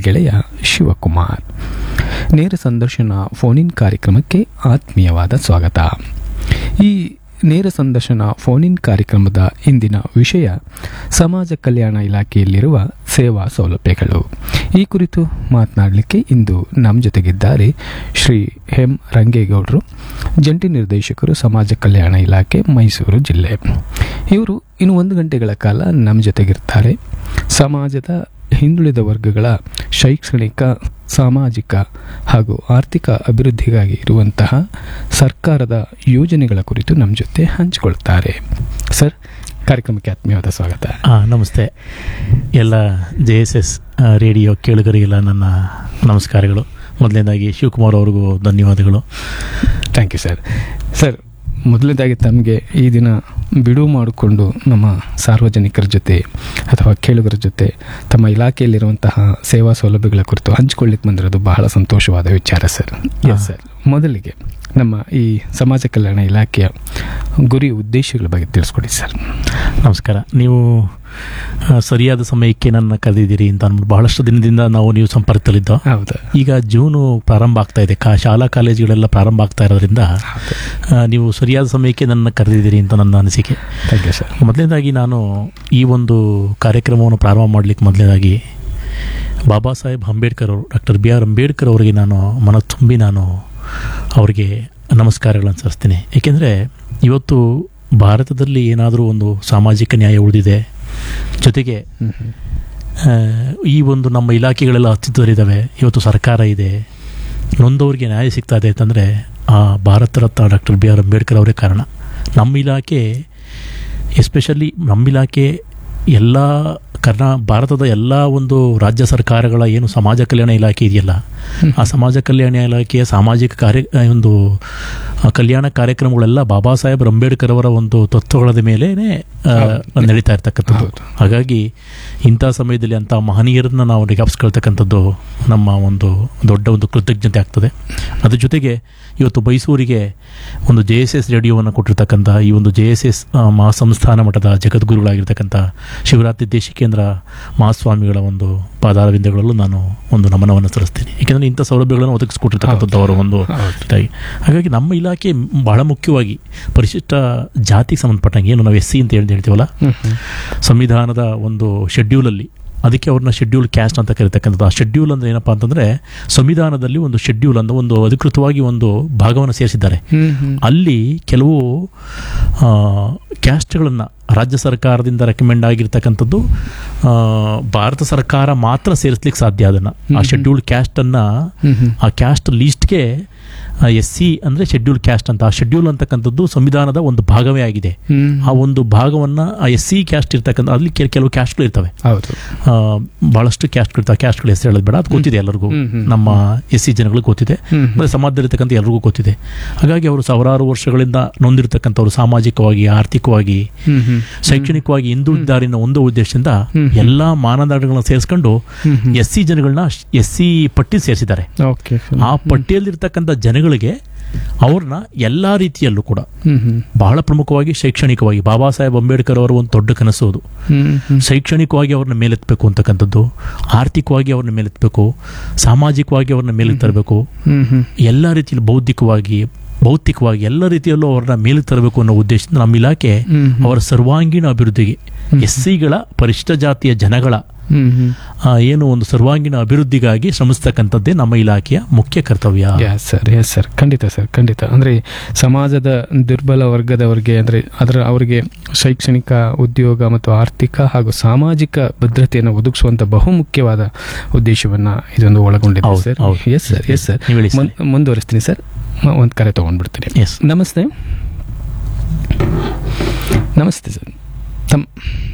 ಗೆಳೆಯ ಶಿವಕುಮಾರ್ ನೇರ ಸಂದರ್ಶನ ಫೋನ್ ಇನ್ ಕಾರ್ಯಕ್ರಮಕ್ಕೆ ಆತ್ಮೀಯವಾದ ಸ್ವಾಗತ ಈ ನೇರ ಸಂದರ್ಶನ ಫೋನ್ ಇನ್ ಕಾರ್ಯಕ್ರಮದ ಇಂದಿನ ವಿಷಯ ಸಮಾಜ ಕಲ್ಯಾಣ ಇಲಾಖೆಯಲ್ಲಿರುವ ಸೇವಾ ಸೌಲಭ್ಯಗಳು ಈ ಕುರಿತು ಮಾತನಾಡಲಿಕ್ಕೆ ಇಂದು ನಮ್ಮ ಜೊತೆಗಿದ್ದಾರೆ ಶ್ರೀ ಎಂ ರಂಗೇಗೌಡರು ಜಂಟಿ ನಿರ್ದೇಶಕರು ಸಮಾಜ ಕಲ್ಯಾಣ ಇಲಾಖೆ ಮೈಸೂರು ಜಿಲ್ಲೆ ಇವರು ಇನ್ನು ಒಂದು ಗಂಟೆಗಳ ಕಾಲ ನಮ್ಮ ಜೊತೆಗಿರ್ತಾರೆ ಸಮಾಜದ ಹಿಂದುಳಿದ ವರ್ಗಗಳ ಶೈಕ್ಷಣಿಕ ಸಾಮಾಜಿಕ ಹಾಗೂ ಆರ್ಥಿಕ ಅಭಿವೃದ್ಧಿಗಾಗಿ ಇರುವಂತಹ ಸರ್ಕಾರದ ಯೋಜನೆಗಳ ಕುರಿತು ನಮ್ಮ ಜೊತೆ ಹಂಚಿಕೊಳ್ತಾರೆ ಸರ್ ಕಾರ್ಯಕ್ರಮಕ್ಕೆ ಆತ್ಮೀಯವಾದ ಸ್ವಾಗತ ಆ, ನಮಸ್ತೆ ಎಲ್ಲ ಜೆ ಎಸ್ ಎಸ್ ರೇಡಿಯೋ ಕೇಳುಗರಿಗೆಲ್ಲ ನನ್ನ ನಮಸ್ಕಾರಗಳು ಮೊದಲನೇದಾಗಿ ಶಿವಕುಮಾರ್ ಅವ್ರಿಗೂ ಧನ್ಯವಾದಗಳು ಥ್ಯಾಂಕ್ ಯು ಸರ್ ಸರ್ ಮೊದಲನೇದಾಗಿ ತಮಗೆ ಈ ದಿನ ಬಿಡುವು ಮಾಡಿಕೊಂಡು ನಮ್ಮ ಸಾರ್ವಜನಿಕರ ಜೊತೆ ಅಥವಾ ಕೇಳುಗರ ಜೊತೆ ತಮ್ಮ ಇಲಾಖೆಯಲ್ಲಿರುವಂತಹ ಸೇವಾ ಸೌಲಭ್ಯಗಳ ಕುರಿತು ಹಂಚಿಕೊಳ್ಳಿಕ್ಕೆ ಬಂದಿರೋದು ಬಹಳ ಸಂತೋಷವಾದ ವಿಚಾರ ಸರ್ ಎಸ್ ಸರ್ ಮೊದಲಿಗೆ ನಮ್ಮ ಈ ಸಮಾಜ ಕಲ್ಯಾಣ ಇಲಾಖೆಯ ಗುರಿ ಉದ್ದೇಶಗಳ ಬಗ್ಗೆ ತಿಳಿಸ್ಕೊಡಿ ಸರ್ ನಮಸ್ಕಾರ ನೀವು ಆ, ಸರಿಯಾದ ಸಮಯಕ್ಕೆ ನನ್ನ ಕರೆದಿದ್ದೀರಿ ಅಂತ ಅಂದ್ಬಿಟ್ಟು ಬಹಳಷ್ಟು ದಿನದಿಂದ ನಾವು ನೀವು ಸಂಪರ್ಕದಲ್ಲಿದ್ದೋ ಹೌದು ಈಗ ಜೂನು ಪ್ರಾರಂಭ ಆಗ್ತಾ ಇದೆ ಕಾ ಶಾಲಾ ಕಾಲೇಜುಗಳೆಲ್ಲ ಪ್ರಾರಂಭ ಆಗ್ತಾ ಇರೋದ್ರಿಂದ ಆ, ನೀವು ಸರಿಯಾದ ಸಮಯಕ್ಕೆ ನನ್ನ ಕರೆದಿದ್ದೀರಿ ಅಂತ ನನ್ನ ಅನಿಸಿಕೆ ಥ್ಯಾಂಕ್ ಯು ಸರ್ ಮೊದಲನೇದಾಗಿ ನಾನು ಈ ಒಂದು ಕಾರ್ಯಕ್ರಮವನ್ನು ಪ್ರಾರಂಭ ಮಾಡಲಿಕ್ಕೆ ಮೊದಲನೇದಾಗಿ ಬಾಬಾ ಸಾಹೇಬ್ ಅಂಬೇಡ್ಕರ್ ಅವರು ಡಾಕ್ಟರ್ ಬಿ ಆರ್ ಅಂಬೇಡ್ಕರ್ ಅವರಿಗೆ ನಾನು ಮನ ತುಂಬಿ ನಾನು ಅವರಿಗೆ ನಮಸ್ಕಾರಗಳನ್ನು ಸಲ್ಲಿಸ್ತೀನಿ ಏಕೆಂದರೆ ಇವತ್ತು ಭಾರತದಲ್ಲಿ ಏನಾದರೂ ಒಂದು ಸಾಮಾಜಿಕ ನ್ಯಾಯ ಉಳಿದಿದೆ ಜೊತೆಗೆ ಆ, ಈ ಒಂದು ನಮ್ಮ ಇಲಾಖೆಗಳೆಲ್ಲ ಅಸ್ತಿತ್ವದಲ್ಲಿದ್ದಾವೆ ಇವತ್ತು ಸರ್ಕಾರ ಇದೆ ನೊಂದವರಿಗೆ ನ್ಯಾಯ ಸಿಗ್ತಾ ಇದೆ ಅಂತಂದರೆ ಆ Bharat Ratna doctor B R Ambedkar ಅವರೇ ಕಾರಣ ನಮ್ಮ ಇಲಾಖೆ ಎಸ್ಪೆಷಲಿ ನಮ್ಮ ಇಲಾಖೆ ಎಲ್ಲ ಕರ್ನಾ ಭಾರತದ ಎಲ್ಲ ಒಂದು ರಾಜ್ಯ ಸರ್ಕಾರಗಳ ಏನು ಸಮಾಜ ಕಲ್ಯಾಣ ಇಲಾಖೆ ಇದೆಯಲ್ಲ ಆ ಸಮಾಜ ಕಲ್ಯಾಣ ಇಲಾಖೆಯ ಸಾಮಾಜಿಕ ಕಾರ್ಯ ಆ, ಒಂದು ಆ, ಕಲ್ಯಾಣ ಕಾರ್ಯಕ್ರಮಗಳೆಲ್ಲ ಬಾಬಾ ಸಾಹೇಬ್ ಅಂಬೇಡ್ಕರ್ ಅವರ ಒಂದು ತತ್ವಗಳ ಮೇಲೆ ನಡೀತಾ ಇರ್ತಕ್ಕಂಥದ್ದು ಹೌದು. ಹಾಗಾಗಿ ಇಂಥ ಸಮಯದಲ್ಲಿ ಅಂಥ ಮಹನೀಯರನ್ನ ನಾವು ಜ್ಞಾಪಿಸ್ಕೊಳ್ತಕ್ಕಂಥದ್ದು ನಮ್ಮ ಒಂದು ದೊಡ್ಡ ಒಂದು ಕೃತಜ್ಞತೆ ಆಗ್ತದೆ ಅದ್ರ ಜೊತೆಗೆ ಇವತ್ತು ಮೈಸೂರಿಗೆ ಒಂದು ಜೆ ಎಸ್ ಎಸ್ ರೇಡಿಯೋವನ್ನು ಕೊಟ್ಟಿರ್ತಕ್ಕಂಥ ಈ ಒಂದು ಜೆ ಎಸ್ ಎಸ್ ಮಹಾಸಂಸ್ಥಾನ ಮಠದ ಜಗದ್ಗುರುಗಳಾಗಿರ್ತಕ್ಕಂಥ ಶಿವರಾತ್ರಿ ದೇಶಿಕೇಂದ್ರ ಮಹಾಸ್ವಾಮಿಗಳ ಒಂದು ಪಾದಾರವಿಂದಗಳಲ್ಲೂ ನಾನು ಒಂದು ನಮನವನ್ನು ಸಲ್ಲಿಸ್ತೀನಿ ಏಕೆಂದರೆ ಇಂಥ ಸೌಲಭ್ಯಗಳನ್ನು ಒದಗಿಸ್ಕೊಟ್ಟಿರ್ತಕ್ಕಂಥದ್ದು ಅವರ ಒಂದು ಹೌದು. ಇದಾಗಿ ಹಾಗಾಗಿ ನಮ್ಮ ಇಲಾಖೆ ಬಹಳ ಮುಖ್ಯವಾಗಿ ಪರಿಶಿಷ್ಟ ಜಾತಿಗೆ ಸಂಬಂಧಪಟ್ಟಂಗೆ ಏನು ನಾವು ಎಸ್ ಸಿ ಅಂತ ಹೇಳಿ ಹೇಳ್ತೀವಲ್ಲ ಸಂವಿಧಾನದ ಒಂದು ಶೆಡ್ಯೂಲಲ್ಲಿ ಅದಕ್ಕೆ ಅವ್ರನ್ನ ಶೆಡ್ಯೂಲ್ ಕ್ಯಾಸ್ಟ್ ಅಂತ ಕರೀತಕ್ಕಂಥದ್ದು ಆ ಶೆಡ್ಯೂಲ್ ಅಂದ್ರೆ ಏನಪ್ಪಾ ಅಂತಂದ್ರೆ ಸಂವಿಧಾನದಲ್ಲಿ ಒಂದು ಶೆಡ್ಯೂಲ್ ಅಂತ ಒಂದು ಅಧಿಕೃತವಾಗಿ ಒಂದು ಭಾಗವನ್ನು ಸೇರಿಸಿದ್ದಾರೆ ಅಲ್ಲಿ ಕೆಲವು ಕ್ಯಾಸ್ಟ್ಗಳನ್ನು ರಾಜ್ಯ ಸರ್ಕಾರದಿಂದ ರೆಕಮೆಂಡ್ ಆಗಿರ್ತಕ್ಕಂಥದ್ದು ಆ, ಭಾರತ ಸರ್ಕಾರ ಮಾತ್ರ ಸೇರಿಸ್ಲಿಕ್ಕೆ ಸಾಧ್ಯ ಅದನ್ನು ಆ ಹ್ಮ್. ಶೆಡ್ಯೂಲ್ ಕ್ಯಾಸ್ಟನ್ನು ಆ ಕ್ಯಾಸ್ಟ್ ಲೀಸ್ಟ್ಗೆ ಎಸ್ ಸಿ ಅಂದರೆ ಶೆಡ್ಯೂಲ್ ಕ್ಯಾಸ್ಟ್ ಅಂತ ಆ ಶೆಡ್ಯೂಲ್ ಅಂತಕ್ಕಂಥದ್ದು ಸಂವಿಧಾನದ ಒಂದು ಭಾಗವೇ ಆಗಿದೆ ಆ ಒಂದು ಭಾಗವನ್ನು ಆ ಎಸ್ ಸಿ ಕ್ಯಾಸ್ಟ್ ಇರ್ತಕ್ಕಂಥ ಅಲ್ಲಿ ಕೆಲ- ಕೆಲವು ಕ್ಯಾಸ್ಟ್ಗಳು ಇರ್ತವೆ ಹೌದು ಆ, ಬಹಳಷ್ಟು ಕ್ಯಾಸ್ಟ್ ಇರ್ತಾವೆ ಕ್ಯಾಸ್ಟ್ಗಳು ಹೆಸರು ಹೇಳೋದು ಬೇಡ ಅದು ಗೊತ್ತಿದೆ ಎಲ್ಲರಿಗೂ ಹ್ಮ್, ಹ್ಮ್. ನಮ್ಮ ಎಸ್ ಸಿ ಜನಗಳಿಗೆ ಗೊತ್ತಿದೆ ಹ್ಮ್. ಮತ್ತು ಸಮಾಜದಲ್ಲಿರ್ತಕ್ಕಂಥ ಎಲ್ರಿಗೂ ಗೊತ್ತಿದೆ ಹಾಗಾಗಿ ಅವರು ಸಾವಿರಾರು ವರ್ಷಗಳಿಂದ ನೊಂದಿರ್ತಕ್ಕಂಥವ್ರು ಸಾಮಾಜಿಕವಾಗಿ ಆರ್ಥಿಕವಾಗಿ ಶೈಕ್ಷಣಿಕವಾಗಿ ಹಿಂದುಳಿದಿದ್ದಾರೆ ಅನ್ನೋ ಒಂದು ಉದ್ದೇಶದಿಂದ ಹ್ಮ್. ಎಲ್ಲಾ ಮಾನದಂಡಗಳನ್ನ ಸೇರಿಸ್ಕೊಂಡು ಎಸ್ ಸಿ ಜನಗಳನ್ನ ಎಸ್ ಸಿ ಪಟ್ಟಿ ಸೇರಿಸಿದ್ದಾರೆ ಓಕೆ ಆ ಪಟ್ಟಿಯಲ್ಲಿರ್ತಕ್ಕಂಥ ಜನಗಳಿಗೆ ಅವ್ರನ್ನ ಎಲ್ಲಾ ರೀತಿಯಲ್ಲೂ ಕೂಡ ಬಹಳ ಪ್ರಮುಖವಾಗಿ ಶೈಕ್ಷಣಿಕವಾಗಿ ಬಾಬಾ ಸಾಹೇಬ್ ಅಂಬೇಡ್ಕರ್ ಅವರ ಒಂದು ದೊಡ್ಡ ಕನಸು ಅದು ಶೈಕ್ಷಣಿಕವಾಗಿ ಅವ್ರನ್ನ ಮೇಲೆತ್ತಬೇಕು ಅಂತಕ್ಕಂಥದ್ದು ಆರ್ಥಿಕವಾಗಿ ಅವ್ರನ್ನ ಮೇಲೆತ್ತಬೇಕು ಸಾಮಾಜಿಕವಾಗಿ ಅವ್ರನ್ನ ಮೇಲಕ್ಕೆ ತರಬೇಕು ಎಲ್ಲ ರೀತಿಯಲ್ಲಿ ಬೌದ್ಧಿಕವಾಗಿ ಭೌತಿಕವಾಗಿ ಎಲ್ಲ ರೀತಿಯಲ್ಲೂ ಅವ್ರನ್ನ ಮೇಲಕ್ಕೆ ತರಬೇಕು ಅನ್ನೋ ಉದ್ದೇಶದಿಂದ ನಮ್ಮ ಇಲಾಖೆ ಅವರ ಸರ್ವಾಂಗೀಣ ಅಭಿವೃದ್ಧಿಗೆ ಎಸ್ ಸಿಗಳ ಪರಿಶಿಷ್ಟ ಜಾತಿಯ ಜನಗಳ ಆ, ಏನು ಒಂದು ಸರ್ವಾಂಗೀಣ ಅಭಿವೃದ್ಧಿಗಾಗಿ ಶ್ರಮಿಸ್ತಕ್ಕಂಥದ್ದೇ ನಮ್ಮ ಇಲಾಖೆಯ ಮುಖ್ಯ ಕರ್ತವ್ಯ ಎಸ್ ಸರ್ ಎಸ್ ಸರ್ ಖಂಡಿತ ಸರ್ ಖಂಡಿತ ಅಂದರೆ ಸಮಾಜದ ದುರ್ಬಲ ವರ್ಗದವರಿಗೆ ಅಂದರೆ ಅದರ ಅವರಿಗೆ ಶೈಕ್ಷಣಿಕ ಉದ್ಯೋಗ ಮತ್ತು ಆರ್ಥಿಕ ಹಾಗೂ ಸಾಮಾಜಿಕ ಭದ್ರತೆಯನ್ನು ಒದಗಿಸುವಂಥ ಬಹುಮುಖ್ಯವಾದ ಉದ್ದೇಶವನ್ನು ಇದೊಂದು ಒಳಗೊಂಡಿದೆ ಹೌದು, ಸರ್ ಹೌದು. ಎಸ್ ಸರ್ ಎಸ್ ಸರ್ ನೀವು ಹೇಳಿ ಸರ್. ಮುನ್- ಮುಂದುವರಿಸ್ತೀನಿ ಸರ್ ಒಂದು ಕರೆ ತೊಗೊಂಡ್ಬಿಡ್ತೀನಿ ಎಸ್ ನಮಸ್ತೆ ನಮಸ್ತೆ ಸರ್ ತಮ್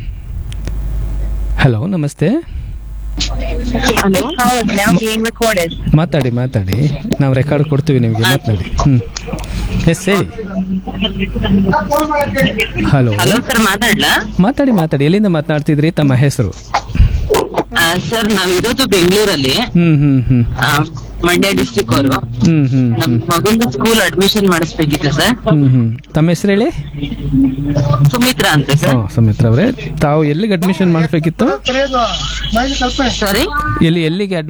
ಹಲೋ ನಮಸ್ತೆ Hello? Call is now being recorded. ಮಾತಾಡಿ ಮಾತಾಡಿ ನಾವು ರೆಕಾರ್ಡ್ ಕೊಡ್ತೀವಿ ನಿಮಗೆ ಮಾತನಾಡಿ ಹ್ಞೂ ಎಸ್ ಹೇಳಿ ಹಲೋ ಹಲೋ ಸರ್ ಮಾತಾಡ್ಲಾ ಮಾತಾಡಿ ಮಾತಾಡಿ ಎಲ್ಲಿಂದ ಮಾತನಾಡ್ತಿದ್ರಿ ತಮ್ಮ ಹೆಸರು ಸರ್ ನಾವಿರೋದು ಬೆಂಗಳೂರಲ್ಲಿ ಹ್ಮ್ ಹ್ಮ್ ಹ್ಮ್ ಆ, ಮಂಡ್ಯ ಡಿಸ್ಟಿಕ್ ಅವರು ಹ್ಮ್ ಹ್ಮ್ ನಮ್ ಮಗಂದು ಸ್ಕೂಲ್ ಅಡ್ಮಿಷನ್ ಮಾಡಿಸ್ಬೇಕಿತ್ತು ಸರ್ ಹ್ಮ್ ಹ್ಮ್ ತಮ್ಮ ಹೆಸರು ಹೇಳಿ ಸುಮಿತ್ರಾ ಅಂತ ಸರ್ ಹಾಂ ಸುಮಿತ್ರ ಅವರೇ ತಾವು ಎಲ್ಲಿಗೆ ಅಡ್ಮಿಷನ್ ಮಾಡಬೇಕಿತ್ತು ಸಾರಿ ಎಲ್ಲಿ ಎಲ್ಲಿಗೆ